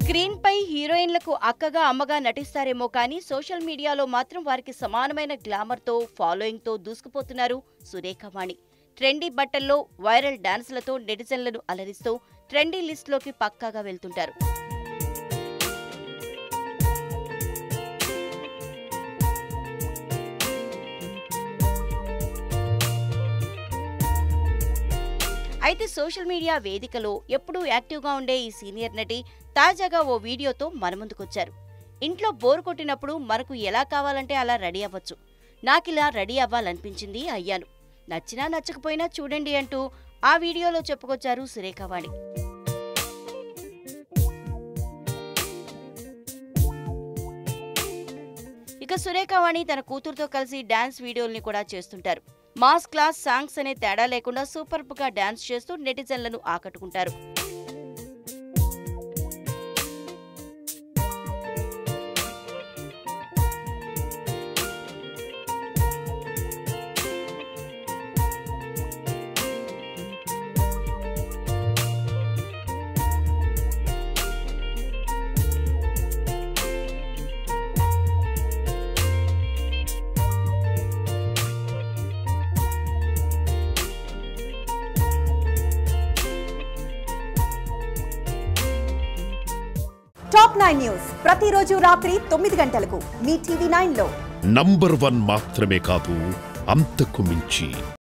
screen పై హీరోయిన్లకు అక్కగా అమ్మగా నటిస్తారేమో కానీ social మీడియాలో మాత్రం వారికి సమానమైన గ్లామర్తో ఫాలోయింగ్తో దూసుకుపోతున్నారు సురేఖవాణి ట్రెండీ బట్టల్లో వైరల్ డాన్సులతో నెటిజన్లను అలరిస్తూ ట్రెండీ లిస్ట్లోకి పక్కాగా వెళ్తుంటారు అయితే సోషల్ మీడియా వేదికలో ఎప్పుడూ యాక్టివ్గా ఉండే ఈ సీనియర్ నటి తాజాగా ఓ వీడియోతో మన ముందుకొచ్చారు ఇంట్లో బోర్ కొట్టినప్పుడు మనకు ఎలా కావాలంటే అలా రెడీ అవ్వచ్చు నాకిలా రెడీ అవ్వాలనిపించింది అయ్యాను నచ్చినా నచ్చకపోయినా చూడండి అంటూ ఆ వీడియోలో చెప్పుకొచ్చారు సురేఖవాణి ఇక సురేఖవాణి తన కూతురుతో కలిసి డాన్స్ వీడియోల్ని కూడా చేస్తుంటారు మాస్ క్లాస్ సాంగ్స్ అనే తేడా లేకుండా సూపర్బ్ గా డాన్స్ చేస్తూ నెటిజన్లను ఆకట్టుకుంటారు టాప్ నైన్ న్యూస్ ప్రతిరోజు రాత్రి తొమ్మిది గంటలకు మీ టీవీ నైన్ లో నంబర్ వన్ మాత్రమే కాదు అంతకు మించి